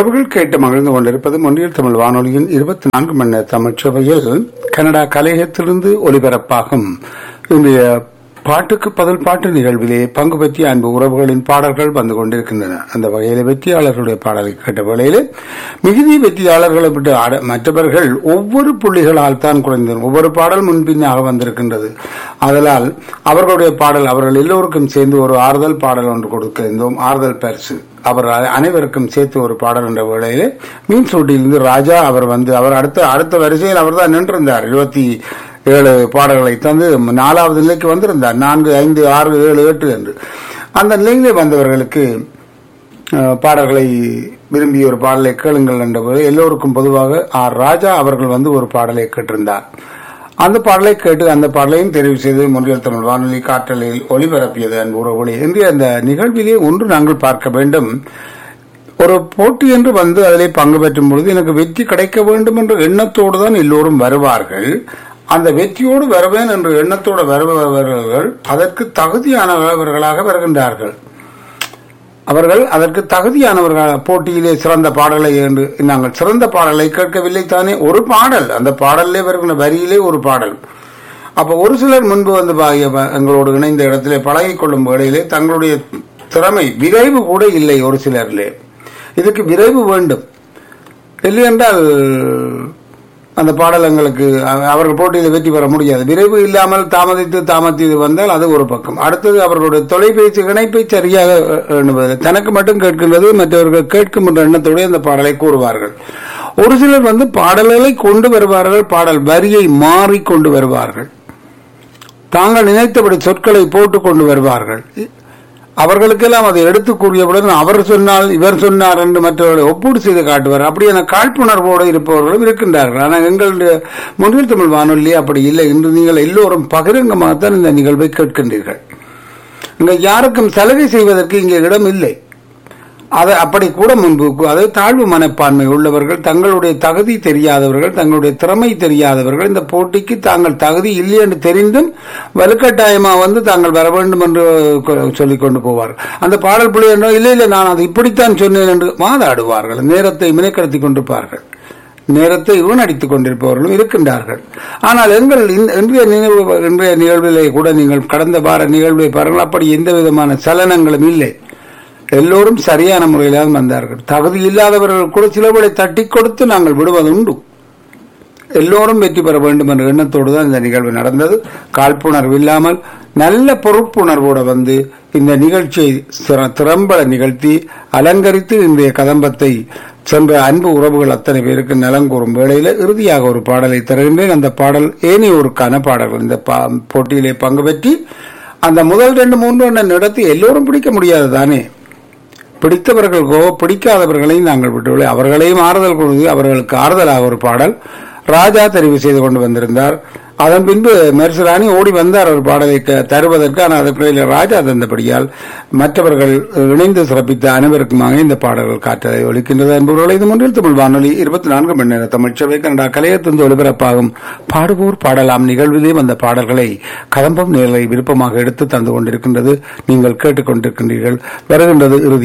உறவுகள் கேட்டு மகிழ்ந்து கொண்டிருப்பது முன்னில் தமிழ் வானொலியின் இருபத்தி நான்கு மணி நேர தமிழ் சபையில் கனடா கலையகத்திலிருந்து ஒலிபரப்பாகும் இன்றைய பாட்டுக்கு பதில் பாட்டு நிகழ்விலே பங்கு பற்றிய அன்பு உறவுகளின் பாடல்கள் வந்து கொண்டிருக்கின்றன அந்த வகையில வெற்றியாளர்களுடைய பாடலை கேட்ட வேளையிலே மிகுதி வெற்றியாளர்களை விட்டு ஆட- மற்றவர்கள் ஒவ்வொரு புள்ளிகளால் தான் குறைந்தது ஒவ்வொரு பாடல் முன்பின்னாக வந்திருக்கின்றது அதனால் அவர்களுடைய பாடல் அவர்கள் எல்லோருக்கும் சேர்ந்து ஒரு ஆறுதல் பாடல் ஒன்று கொடுக்க இருந்தோம் ஆறுதல் பரிசு அவர் அ- அனைவருக்கும் சேர்த்து ஒரு பாடல் என்ற வேளையிலே மீன் சூட்டியிலிருந்து ராஜா அவர் வந்து அவர் அடுத்த அடுத்த வரிசையில் அவர் தான் நின்றிருந்தார் இருபத்தி ஏழு பாடல்களை தந்து நாலாவது நிலைக்கு வந்திருந்தார் நான்கு ஐந்து ஆறு ஏழு எட்டு என்று அந்த நிலையிலே வந்தவர்களுக்கு அஹ், பாடல்களை விரும்பி ஒரு பாடலை கேளுங்கள் என்றபோது எல்லோருக்கும் பொதுவாக ஆர் ராஜா அவர்கள் வந்து ஒரு பாடலை கேட்டிருந்தார் அந்த பாடலை கேட்டு அந்த பாடலையும் தெரிவு செய்து முன்னில் தமிழ் வானொலி காற்றலில் ஒளிபரப்பியது அன்பு உறவுகளே இன்றைய அந்த நிகழ்விலே ஒன்று நாங்கள் பார்க்க வேண்டும் ஒரு போட்டி என்று வந்து அதிலே பங்கு பெற்றும் பொழுது எனக்கு வெற்றி கிடைக்க வேண்டும் என்ற எண்ணத்தோடு தான் எல்லோரும் வருவார்கள் அந்த வெற்றியோடு வருவேன் என்ற எண்ணத்தோடு வருபவர்கள் அதற்கு தகுதியானவர்களாக வருகின்றார்கள் அவர்கள் அதற்கு தகுதியானவர்கள் போட்டியிலே சிறந்த பாடலை என்று நாங்கள் சிறந்த பாடலை கேட்கவில்லை தானே ஒரு பாடல் அந்த பாடலிலே வருகின்ற வரியிலே ஒரு பாடல் அப்ப ஒரு சிலர் முன்பு வந்து பாகிய எங்களோடு இணைந்த இடத்திலே பழகிக் கொள்ளும் வேளையிலே தங்களுடைய திறமை விரைவு கூட இல்லை ஒரு சிலரிலே இதுக்கு விரைவு வேண்டும் இல்லையென்றால் அந்த பாடல் எங்களுக்கு அ- அவர்கள் போட்டியில் வெற்றி பெற முடியாது விரைவு இல்லாமல் தாமதித்து தாமதித்து வந்தால் அது ஒரு பக்கம் அடுத்தது அவர்களுடைய தொலைபேசி இணைப்பை சரியாக அ, எண்ணுவதில்லை தனக்கு மட்டும் கேட்கின்றது மற்றவர்கள் கேட்கும் என்ற எண்ணத்தோடு அந்த பாடலை கூறுவார்கள் ஒரு சிலர் வந்து பாடல்களை கொண்டு வருவார்கள் பாடல் வரியை மாறி கொண்டு வருவார்கள் தாங்கள் நினைத்தபடி சொற்களை போட்டு கொண்டு வருவார்கள் அவர்களுக்கெல்லாம் அதை எடுத்து கூறியவுடன் அவர் சொன்னால் இவர் சொன்னார் என்று மற்றவர்களை ஒப்பீடு செய்து காட்டுவார் அப்படி என காழ்ப்புணர்வோடு இருப்பவர்களும் இருக்கின்றார்கள் ஆனால் எங்களுடைய முன்னில் தமிழ் வானொலி அப்படி இல்லை இன்று நீங்கள் எல்லோரும் பகிரங்கமாகத்தான் இந்த நிகழ்வை கேட்கின்றீர்கள் இங்க யாருக்கும் சலுகை செய்வதற்கு இங்கே இடம் இல்லை அதை அப்படி கூட முன்பு அது தாழ்வு மனப்பான்மை உள்ளவர்கள் தங்களுடைய தகுதி தெரியாதவர்கள் தங்களுடைய திறமை தெரியாதவர்கள் இந்த போட்டிக்கு தாங்கள் தகுதி இல்லை என்று தெரிந்தும் வலுக்கட்டாயமா வந்து தாங்கள் வர வேண்டும் என்று கொ- சொல்லிக் கொண்டு போவார்கள் அந்த பாடல் பிள்ளை என்றோ இல்லை இல்லை நான் அது இப்படித்தான் சொன்னேன் என்று வாதாடுவார்கள் நேரத்தை மினைக்கடத்தி கொண்டிருப்பார்கள் நேரத்தை வீணடித்துக் கொண்டிருப்பவர்களும் இருக்கின்றார்கள் ஆனால் எங்கள் இந்த- இன்றைய நிகழ்வு இன்றைய நிகழ்விலே கூட நீங்கள் கடந்த வார நிகழ்வை பாருங்கள் அப்படி எந்த விதமான சலனங்களும் இல்லை எல்லோரும் சரியான முறையில் தான் வந்தார்கள் தகுதி இல்லாதவர்கள் கூட சிலவரை தட்டி கொடுத்து நாங்கள் விடுவது உண்டு எல்லோரும் வெற்றி பெற வேண்டும் என்ற எண்ணத்தோடு தான் இந்த நிகழ்வு நடந்தது காழ்ப்புணர்வு இல்லாமல் நல்ல பொறுப்புணர்வோடு வந்து இந்த நிகழ்ச்சியை சிற- திறம்பட நிகழ்த்தி அலங்கரித்து இன்றைய கதம்பத்தை சென்ற அன்பு உறவுகள் அத்தனை பேருக்கு நலம் கூறும் வேளையில இறுதியாக ஒரு பாடலை தருகின்றேன் அந்த பாடல் ஏனையோருக்கான பாடல்கள் இந்த பா- போட்டியிலே பங்கு பெற்றி அந்த முதல் ரெண்டு மூன்று எண்ண நடத்தி எல்லோரும் பிடிக்க முடியாது தானே பிடித்தவர்களுக்கோ பிடிக்காதவர்களையும் நாங்கள் விட்டுவில்லை அவர்களையும் ஆறுதல் கொடுத்து அவர்களுக்கு ஆறுதலாக ஒரு பாடல் ராஜா தெரிவு செய்து கொண்டு வந்திருந்தார் அதன் பின்பு மெர்சுராணி ஓடி வந்தார் ஒரு பாடலை க- தருவதற்கு ஆனால் அதற்கிடையில் ராஜா தந்தபடியால் மற்றவர்கள் இணைந்து சிறப்பித்த அனைவருக்குமாக இந்த பாடல்கள் காற்றலை ஒலிக்கின்றது என்பவர்களை இது முன்னில் தமிழ் வானொலி இருபத்தி நான்கு மணி நேர தமிழ்ச்சபை கனடா கலையத்திலிருந்து ஒலிபரப்பாகும் பாடுவோர் பாடலாம் நிகழ்விலே வந்த பாடல்களை கதம்பம் நேரலை விருப்பமாக எடுத்து தந்து கொண்டிருக்கின்றது நீங்கள் கேட்டுக்கொண்டிருக்கின்றீர்கள் வருகின்றது இறுதி